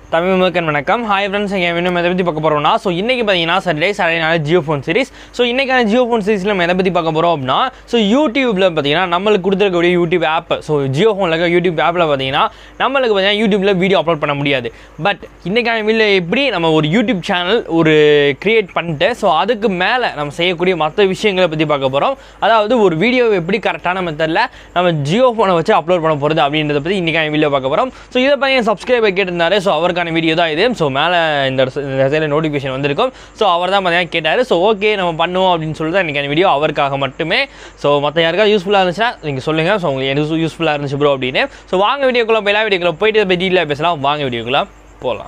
தமிழ் மக்கள் வணக்கம் hi friends இங்கே இன்னும் எதை பற்றி பார்க்க போகிறோம்னா ஸோ இன்றைக்கி பார்த்தீங்கன்னா Sunday Saturday Jio phone series so இன்றைக்கான ஜியோ ஃபோன் சீரிஸில் நம்ம எதை பற்றி பார்க்க போகிறோம் அப்படின்னா ஸோ யூடியூப்பில் பார்த்தீங்கன்னா நம்மளுக்கு கொடுத்துருக்கக்கூடிய யூடியூப் ஆப் ஸோ ஜியோ ஃபோனில் இருக்க யூடியூப் ஆப்பில் பார்த்தீங்கன்னா நம்மளுக்கு பார்த்தீங்கன்னா யூடியூப்பில் வீடியோ அப்லோட் பண்ண முடியாது பட் இன்றைக்கான வீடியோ எப்படி நம்ம ஒரு யூடியூப் சேனல் ஒரு கிரியேட் பண்ணிட்டு ஸோ அதுக்கு மேலே நம்ம செய்யக்கூடிய மற்ற விஷயங்களை பற்றி பார்க்க போகிறோம் அதாவது ஒரு வீடியோ எப்படி கரெக்டான மெத்தடில் நம்ம ஜியோ ஃபோனை வச்சு அப்லோட் பண்ண போகிறது அப்படின்றத பற்றி இன்றைக்கான வீடியோ பார்க்க போகிறோம் ஸோ இதை பற்றி என் சப்ஸ்கிரைபர் கேட்டிருந்தாரு ஸோ அவருக்கான வீடியோ தான் இது ஸோ மேலே இந்த சைடில் நோட்டிஃபிகேஷன் வந்திருக்கும் ஸோ அவர் தான் பார்த்தீங்கன்னா கேட்டார் ஸோ ஓகே நம்ம பண்ணுவோம் அப்படின்னு சொல்லி தான் இன்றைக்கான வீடியோ அவருக்காக மட்டுமே ஸோ மற்ற யாருக்காவது யூஸ்ஃபுல்லாக இருந்துச்சுன்னா நீங்கள் சொல்லுங்கள் ஸோ உங்களுக்கு எனக்கு யூஸ்ஃபுல்லாக இருந்துச்சு ப்ரோ அப்படின்னு ஸோ வாங்க வீடியோக்குள்ளே போய் எல்லா வீடியோக்குள்ளே போயிட்டு இதை பற்றி டீட்டெயிலாக பேசலாம் வாங்க வீடியோக்குள்ளே போகலாம்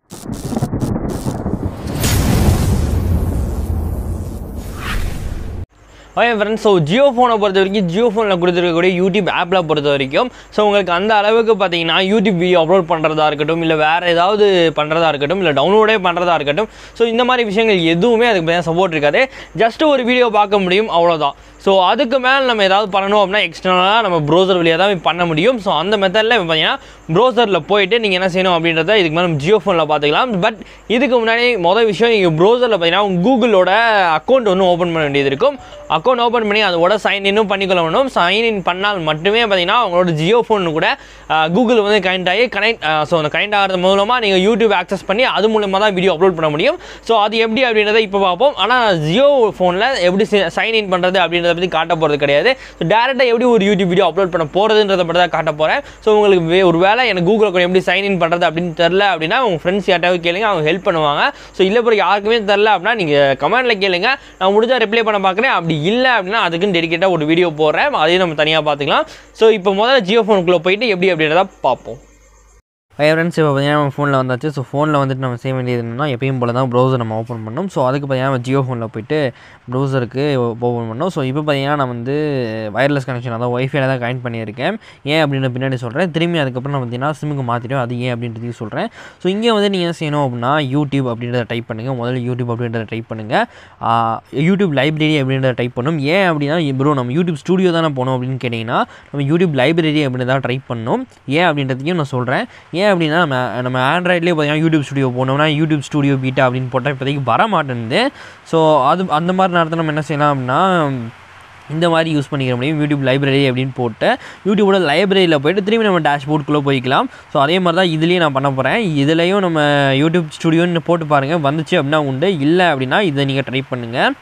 ஓகே ஃப்ரெண்ட்ஸ் ஸோ ஜியோ ஃபோனை பொறுத்த வரைக்கும் ஜியோ ஃபோனில் கொடுத்துருக்கக்கூடிய யூடியூப் ஆப்பில் பொறுத்த வரைக்கும் ஸோ உங்களுக்கு அந்த அளவுக்கு பார்த்தீங்கன்னா யூடியூப் வீடியோ அப்லோட் பண்ணுறதா இருக்கட்டும் இல்லை வேறு ஏதாவது பண்ணுறதா இருக்கட்டும் இல்லை டவுன்லோடே பண்ணுறதா இருக்கட்டும் ஸோ இந்த மாதிரி விஷயங்கள் எதுவுமே அதுக்கு பார்த்தீங்கன்னா சப்போர்ட் இருக்காது ஜஸ்ட் ஒரு வீடியோ பார்க்க முடியும் அவ்வளோதான் ஸோ அதுக்கு மேலே நம்ம ஏதாவது பண்ணணும் அப்படின்னா எக்ஸ்டர்னலாக நம்ம ப்ரௌசர் வழியாக தான் பண்ண முடியும் ஸோ அந்த மெத்தடில் பார்த்தீங்கன்னா ப்ரௌசரில் போயிட்டு நீங்கள் என்ன செய்யணும் அப்படின்றத இதுக்கு மேலே ஜியோ ஃபோனில் பார்த்துக்கலாம் பட் இதுக்கு முன்னாடி மொதல் விஷயம் நீங்கள் ப்ரௌசரில் பார்த்தீங்கன்னா உங்கள் கூகுளோட அக்கௌண்ட் ஒன்று ஓப்பன் பண்ண வேண்டியது இருக்கும் அக்கௌண்ட் ஓப்பன் பண்ணி அதோட சைன் இன்னும் பண்ணிக்கொள்ள வேணும் சைன் இன் பண்ணால் மட்டுமே பார்த்தீங்கன்னா உங்களோட ஜியோ ஃபோன் கூட கூகுள் வந்து கனெக்ட் ஆகி கனெக்ட் ஸோ அந்த கனெக்ட் ஆகிறது மூலமாக நீங்கள் யூடியூப் ஆக்சஸ் பண்ணி அது மூலமாக தான் வீடியோ அப்லோட் பண்ண முடியும் ஸோ அது எப்படி அப்படின்றத இப்போ பார்ப்போம் ஆனால் ஜியோ ஃபோனில் எப்படி சைன் இன் பண்ணுறது அப்படின்றத பற்றி காட்ட போகிறது கிடையாது ஸோ டேரெக்டாக எப்படி ஒரு யூடியூப் வீடியோ அப்லோட் பண்ண போகிறதுன்றத பற்றி தான் காட்ட போகிறேன் ஸோ உங்களுக்கு வே- ஒரு வேளை எனக்கு கூகுள் அக்கௌண்ட் எப்படி சைன் இன் பண்ணுறது அப்படின்னு தெரில அப்படின்னா உங்கள் ஃப்ரெண்ட்ஸ் யார்ட்டாவது கேளுங்க அவங்க ஹெல்ப் பண்ணுவாங்க ஸோ இல்லை பிறகு யாருக்குமே தெரில அப்படின்னா நீங்கள் கமெண்ட்டில் கேளுங்க நான் முடிஞ்சா ரிப்ளை பண்ண பார்க்குறேன் அப்படி இல்லை அப்படின்னா அதுக்குன்னு டெடிக்கேட்டாக ஒரு வீடியோ போடுறேன் அதையும் நம்ம தனியாக பார்த்துக்கலாம் ஸோ இப்போ முதல்ல ஜியோ ஃபோனுக்குள்ளே போயிட்டு எப்படி அப்படின்றத பார்ப்போம் ஹை ஃப்ரெண்ட்ஸ் இப்போ பார்த்தீங்கன்னா நம்ம ஃபோனில் வந்தாச்சு ஸோ ஃபோனில் வந்துட்டு நம்ம செய்ய வேண்டியது என்னன்னா எப்பயும் போல தான் ப்ரௌசர் நம்ம ஓப்பன் பண்ணணும் ஸோ அதுக்கு பார்த்தீங்கன்னா நம்ம ஜியோ ஃபோனில் போயிட்டு ப்ரௌசருக்கு ஓப்பன் பண்ணோம் ஸோ இப்போ பார்த்தீங்கன்னா நான் வந்து வயர்லெஸ் கனெக்ஷன் அதாவது ஒய்ஃபைல தான் கனெக்ட் பண்ணியிருக்கேன் ஏன் அப்படின்னு பின்னாடி சொல்கிறேன் திரும்பி அதுக்கப்புறம் நான் பார்த்தீங்கன்னா சிம்முக்கு மாற்றிட்டோம் அது ஏன் அப்படின்றதையும் சொல்கிறேன் ஸோ இங்கே வந்து நீங்கள் என்ன செய்யணும் அப்படின்னா யூடியூப் அப்படின்றத டைப் பண்ணுங்கள் முதல்ல யூடியூப் அப்படின்றத டைப் பண்ணுங்கள் யூடியூப் லைப்ரரி அப்படின்றத டைப் பண்ணணும் ஏன் அப்படின்னா ப்ரோ நம்ம யூடியூப் ஸ்டூடியோ தானே போனோம் அப்படின்னு கேட்டிங்கன்னா நம்ம யூடியூப் லைப்ரரி அப்படின்றத ட்ரை பண்ணணும் ஏன் அப்படின்றதையும் நான் சொல்கிறேன் ஏன் அப்படின்னா நம்ம நம்ம ஆண்ட்ராய்ட்லேயே பார்த்தீங்கன்னா யூடியூப் ஸ்டுடியோ போனோம்னா யூடியூப் ஸ்டுடியோ பீட்டா அப்படின்னு போட்டால் இப்போதைக்கு வர மாட்டேங்குது ஸோ அது அந்த மாதிரி நேரத்தில் நம்ம என்ன செய்யலாம் அப்படின்னா இந்த மாதிரி யூஸ் பண்ணிக்கிற முடியும் யூடியூப் லைப்ரரி அப்படின்னு போட்டு யூடியூபோட லைப்ரரியில் போயிட்டு திரும்பி நம்ம டேஷ்போர்டுக்குள்ளே போய்க்கலாம் ஸோ அதே மாதிரி தான் இதுலேயும் நான் பண்ண போகிறேன் இதுலேயும் நம்ம யூடியூப் ஸ்டுடியோன்னு போட்டு பாருங்கள் வந்துச்சு அப்படின்னா உண்டு இல்லை அப்படின்னா இதை நீங்கள் ட்ரை பண்ணுங்கள்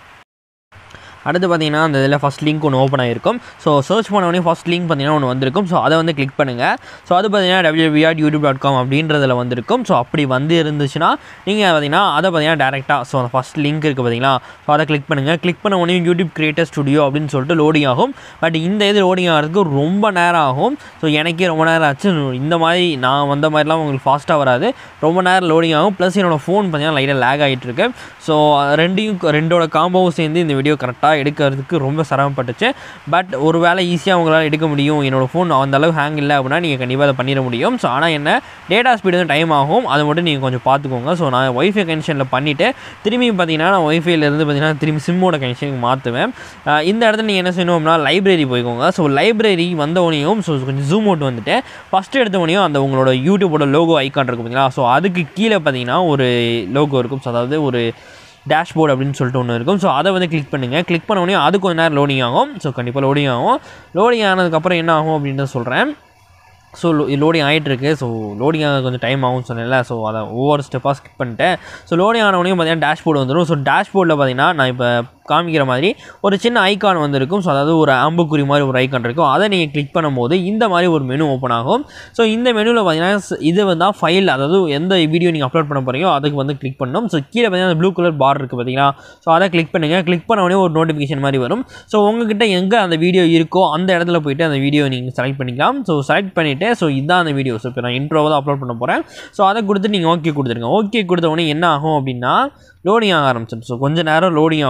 அடுத்து பார்த்தீங்கன்னா அந்த இதில் ஃபஸ்ட் லிங்க் ஒன்று ஓப்பன் ஆகிருக்கும் ஸோ சர்ச் பண்ண உடனே ஃபஸ்ட் லிங்க் பார்த்தீங்கன்னா ஒன்று வந்திருக்கும் ஸோ அதை வந்து கிளிக் பண்ணுங்கள் ஸோ அது பார்த்தீங்கன்னா www.youtube.com யூடியூப் டாட் காம் அப்படின்றதில் வந்திருக்கும் ஸோ அப்படி வந்து இருந்துச்சுன்னா நீங்கள் பார்த்தீங்கன்னா அதை பார்த்தீங்கன்னா டேரெக்டாக ஸோ அந்த ஃபஸ்ட் லிங்க் இருக்குது பார்த்தீங்களா ஸோ அதை கிளிக் பண்ணுங்கள் கிளிக் பண்ண உடனே யூடியூப் கிரியேட்டர் ஸ்டுடியோ அப்படின்னு சொல்லிட்டு லோடிங் ஆகும் பட் இந்த இது லோடிங் ஆகிறதுக்கு ரொம்ப நேரம் ஆகும் ஸோ எனக்கே ரொம்ப நேரம் ஆச்சு இந்த மாதிரி நான் வந்த மாதிரிலாம் உங்களுக்கு ஃபாஸ்ட்டாக வராது ரொம்ப நேரம் லோடிங் ஆகும் ப்ளஸ் என்னோடய ஃபோன் பார்த்தீங்கன்னா லைட்டாக லேக் ஆகிட்டு இருக்கு ஸோ ரெண்டையும் ரெண்டோட காம்போவும் சேர்ந்து இந்த வீடியோ கரெக்டாக எடுக்கிறதுக்கு ரொம்ப சிரமப்பட்டுச்சு பட் ஒரு வேளை ஈஸியாக உங்களால் எடுக்க முடியும் என்னோடய ஃபோன் அந்த அளவு ஹேங் இல்லை அப்படின்னா நீங்கள் கண்டிப்பாக அதை பண்ணிட முடியும் ஸோ ஆனால் என்ன டேட்டா ஸ்பீடு வந்து டைம் ஆகும் அதை மட்டும் நீங்கள் கொஞ்சம் பார்த்துக்கோங்க ஸோ நான் ஒய்ஃபை கனெக்ஷனில் பண்ணிவிட்டு திரும்பி பார்த்தீங்கன்னா நான் ஒய்ஃபைலேருந்து பார்த்தீங்கன்னா திரும்பி சிம்மோட கனெக்ஷனுக்கு மாற்றுவேன் அஹ் இந்த இடத்துல நீங்கள் என்ன செய்யணும் அப்படின்னா லைப்ரரி போய்க்கோங்க ஸோ லைப்ரரி வந்தவனையும் ஸோ கொஞ்சம் ஜூம் அவுட் வந்துட்டு ஃபஸ்ட்டு எடுத்தவனையும் அந்த உங்களோட யூடியூபோட லோகோ ஐக்கான் இருக்கும் பார்த்தீங்களா ஸோ அதுக்கு கீழே பார்த்தீங்கன்னா ஒரு லோகோ இருக்கும் ஸோ அதாவது ஒரு டேஷ்போர்ட் அப்படின்னு சொல்லிட்டு ஒன்று இருக்கும் ஸோ அதை வந்து கிளிக் பண்ணுங்கள் கிளிக் பண்ண உடனே அது கொஞ்ச நேரம் லோடிங் ஆகும் ஸோ கண்டிப்பாக லோடிங் ஆகும் லோடிங் ஆனதுக்கப்புறம் என்ன ஆகும் அப்படின்றத சொல்கிறேன் ஸோ லோடிங் ஆகிட்டு இருக்கு ஸோ லோடிங் ஆக கொஞ்சம் டைம் ஆகும்னு சொன்னேன்ல ஸோ அதை ஒவ்வொரு ஸ்டெப்பாக ஸ்கிப் பண்ணிட்டேன் ஸோ லோடிங் ஆனவனையும் பார்த்தீங்கன்னா டேஷ்போர்டு வந்துடும் ஸோ டேஷ்போர்டில் பார்த்தீங்கன்னா நான் இப்போ காமிக்கிற மாதிரி ஒரு சின்ன ஐகான் வந்திருக்கும் ஸோ அதாவது ஒரு அம்புக்குறி மாதிரி ஒரு ஐகான் இருக்கும் அதை நீங்கள் கிளிக் பண்ணும்போது இந்த மாதிரி ஒரு மெனு ஓப்பன் ஆகும் ஸோ இந்த மெனுவில் பார்த்தீங்கன்னா ஸ்- இது வந்து ஃபைல் அதாவது எந்த வீடியோ நீங்கள் அப்லோட் பண்ண போகிறீங்களோ அதுக்கு வந்து கிளிக் பண்ணணும் ஸோ கீழே பார்த்தீங்கன்னா ப்ளூ கலர் பார் இருக்குது பார்த்தீங்களா ஸோ அதை கிளிக் பண்ணுங்கள் கிளிக் பண்ண உடனே ஒரு நோட்டிஃபிகேஷன் மாதிரி வரும் ஸோ உங்ககிட்ட எங்கே அந்த வீடியோ இருக்கோ அந்த இடத்துல போயிட்டு அந்த வீடியோ நீங்கள் செலக்ட் பண்ணிக்கலாம் ஸோ செலக்ட் பண்ணிவிட்டு ஸோ இதுதான் அந்த வீடியோ ஸோ இப்போ நான் இன்ட்ரோவை தான் அப்லோட் பண்ண போகிறேன் ஸோ அதை கொடுத்து நீங்கள் ஓகே கொடுத்துருங்க ஓகே கொடுத்த உடனே என்ன ஆகும் அப்படின்னா லோடிங் ஆக ஆரம்பிச்சிடும் ஸோ கொஞ்சம் நேரம் லோடிங் ஆகும் ஸோ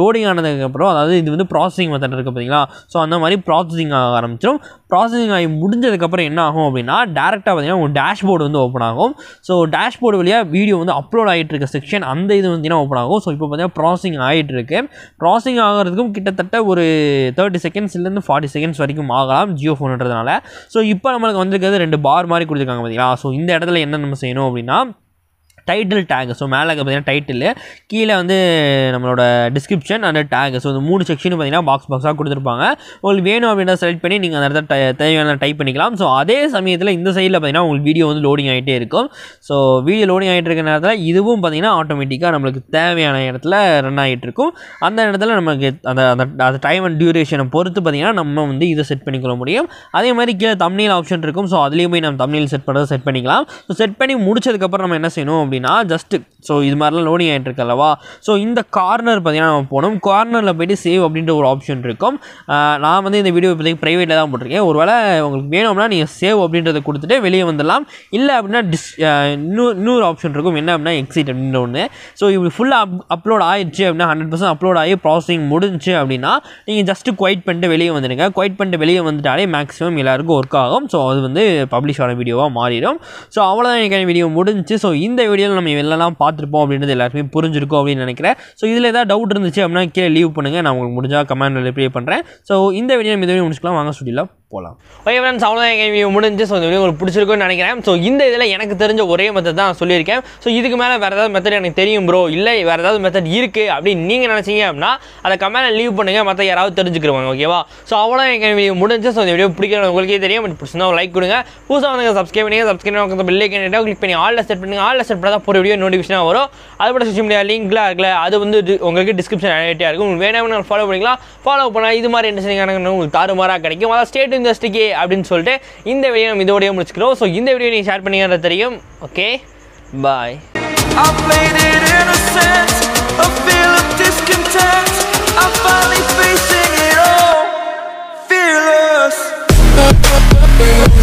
லோடிங் ஆனதுக்கப்புறம் அதாவது இது வந்து ப்ராசஸிங் மெத்தட் இருக்குது பார்த்தீங்களா ஸோ அந்த மாதிரி ப்ராசஸிங் ஆக ஆரம்பிச்சிடும் ப்ராசஸிங் ஆகி முடிஞ்சதுக்கப்புறம் என்ன ஆகும் அப்படின்னா டேரெக்டாக பார்த்தீங்கன்னா உங்கள் டேஷ்போர்டு வந்து ஓப்பன் ஆகும் ஸோ டேஷ்போர்டு வழியாக வீடியோ வந்து அப்லோட் ஆகிட்டு இருக்க செக்ஷன் அந்த இது வந்து ஓப்பன் ஆகும் ஸோ இப்போ பார்த்தீங்கன்னா ப்ராசஸிங் ஆகிட்டு இருக்கு ப்ராசஸிங் ஆகிறதுக்கும் கிட்டத்தட்ட ஒரு தேர்ட்டி செகண்ட்ஸ்லேருந்து ஃபார்ட்டி செகண்ட்ஸ் வரைக்கும் ஆகலாம் ஜியோ ஃபோனுன்றதுனால ஸோ இப்போ நம்மளுக்கு வந்திருக்கிறது ரெண்டு பார் மாதிரி கொடுத்துருக்காங்க பார்த்தீங்களா ஸோ இந்த இடத்துல என்ன நம்ம செய்யணும் அப்படின்னா டைட்டில் டேக் ஸோ மேலே பார்த்தீங்கன்னா டைட்டில் கீழே வந்து நம்மளோட டிஸ்கிரிப்ஷன் அந்த டேக் ஸோ இந்த மூணு செக்ஷன் பார்த்தீங்கன்னா பாக்ஸ் பாக்ஸாக கொடுத்துருப்பாங்க உங்களுக்கு வேணும் அப்படின்றத செலக்ட் பண்ணி நீங்கள் அந்த இடத்துல டை- தேவையான டைப் பண்ணிக்கலாம் ஸோ அதே சமயத்தில் இந்த சைடில் பார்த்தீங்கன்னா உங்களுக்கு வீடியோ வந்து லோடிங் ஆகிட்டே இருக்கும் ஸோ வீடியோ லோடிங் ஆகிட்டு இருக்க நேரத்தில் இதுவும் பார்த்தீங்கன்னா ஆட்டோமேட்டிக்காக நம்மளுக்கு தேவையான இடத்துல ரன் ஆகிட்டு இருக்கும் அந்த இடத்துல நமக்கு அந்த அந்த அந்த டைம் அண்ட் டியூரேஷனை பொறுத்து பார்த்தீங்கன்னா நம்ம வந்து இதை செட் பண்ணிக்கொள்ள முடியும் அதே மாதிரி கீழே தமிழில் ஆப்ஷன் இருக்கும் ஸோ அதுலேயும் போய் நம்ம தமிழில் செட் பண்ணுறது செட் பண்ணிக்கலாம் ஸோ செட் பண்ணி முடிச்சதுக்கப்புறம் நம்ம என்ன செய்யணும் அப்படின்னா ஜஸ்ட்டு ஸோ இது மாதிரிலாம் லோடிங் ஆகிட்டு இருக்கு அல்லவா ஸோ இந்த கார்னர் பார்த்தீங்கன்னா நம்ம போகணும் கார்னரில் போயிட்டு சேவ் அப்படின்ற ஒரு ஆப்ஷன் இருக்கும் ஆஹ் நான் வந்து இந்த வீடியோ இப்போதைக்கு ப்ரைவேட்டில் தான் போட்டிருக்கேன் ஒருவேளை உங்களுக்கு வேணும்னா நீங்கள் சேவ் அப்படின்றத கொடுத்துட்டு வெளியே வந்துடலாம் இல்லை அப்படின்னா டிஸ் இன்னொரு இன்னொரு ஆப்ஷன் இருக்கும் என்ன அப்படின்னா எக்ஸிட் அப்படின்ற ஒன்று ஸோ இப்படி ஃபுல்லாக அப் அப்லோட் ஆயிடுச்சு அப்படின்னா ஹண்ட்ரட் பர்சன்ட் அப்லோட் ஆகி ப்ராசஸிங் முடிஞ்சுச்சு அப்படின்னா நீங்கள் ஜஸ்ட்டு குவைட் பண்ணிட்டு வெளியே வந்துடுங்க குவைட் பண்ணிட்டு வெளியே வந்துட்டாலே மேக்ஸிமம் எல்லாருக்கும் ஒர்க் ஆகும் ஸோ அது வந்து பப்ளிஷ் ஆன வீடியோவாக மாறிடும் ஸோ அவ்வளோதான் எனக்கு வீடியோ முடிஞ்சுச்சு ஸோ இந்த வீடியோவில் நம்ம எல்லாம் பார்த்துருப்போம் அப்படின்றது எல்லாருக்குமே புரிஞ்சிருக்கும் அப்படின்னு நினைக்கிறேன் ஸோ இதில் ஏதாவது டவுட் இருந்துச்சு அப்படின்னா கீழே லீவ் பண்ணுங்கள் நான் உங்களுக்கு முடிஞ்சால் கமெண்ட்டில் ரிப்ளை பண்ணுறேன் ஸோ இந்த வீடியோ இந்த வீடியோ முடிச்சுக்கலாம் வாங்க ஸ்டுடியில் போகலாம் ஓகே ஃப்ரெண்ட்ஸ் அவ்வளோதான் எங்கள் வீடியோ முடிஞ்சு ஸோ இந்த வீடியோ உங்களுக்கு பிடிச்சிருக்கும்னு நினைக்கிறேன் ஸோ இந்த இதில் எனக்கு தெரிஞ்ச ஒரே மெத்தட் தான் நான் சொல்லியிருக்கேன் ஸோ இதுக்கு மேலே வேறு ஏதாவது மெத்தட் எனக்கு தெரியும் ப்ரோ இல்லை வேறு ஏதாவது மெத்தட் இருக்குது அப்படின்னு நீங்கள் நினச்சிங்க அப்படின்னா அதை கமெண்ட்டில் லீவ் பண்ணுங்கள் மற்ற யாராவது தெரிஞ்சுக்கிறவங்க ஓகேவா ஸோ அவ்வளோ எங்கள் வீடியோ முடிஞ்சு ஸோ இந்த வீடியோ பிடிக்கிற உங்களுக்கே தெரியும் பட் பிடிச்சிருந்தா ஒரு லைக் கொடுங்க புதுசாக வந்து சப்ஸ்கிரைப் பண்ணி சப்ஸ்கிரைப் பண்ணி பில்லை கேட்டு கிளிக் பண்ணி ஆலில் செட் பண்ணுங்க ஆலில் செட் பண்ணால் போகிற வீடியோ நோட்டிஃபிகேஷனாக வரும் அது கூட சோஷியல் மீடியா லிங்க்லாம் இருக்குல்ல அது வந்து டி- உங்களுக்கு டிஸ்கிரிப்ஷன் ஐடியா இருக்கும் உங்களுக்கு வேணாம் ஃபாலோ பண்ணிக்கலாம் ஃபாலோ பண்ணால் இது மாதிரி என்ன உங்களுக்கு தாறுமாறாக கிடைக்கும் அதான் ஸ்டேட் இண்டஸ்ட்ரிக்கு அப்படின்னு சொல்லிட்டு இந்த வீடியோ நம்ம இதோடய முடிச்சுக்கிறோம் ஸோ இந்த வீடியோ நீங்கள் ஷேர் பண்ணிக்கிறது தெரியும் okay bye I played it innocent, a feel of discontent. I'm finally facing it all, fearless.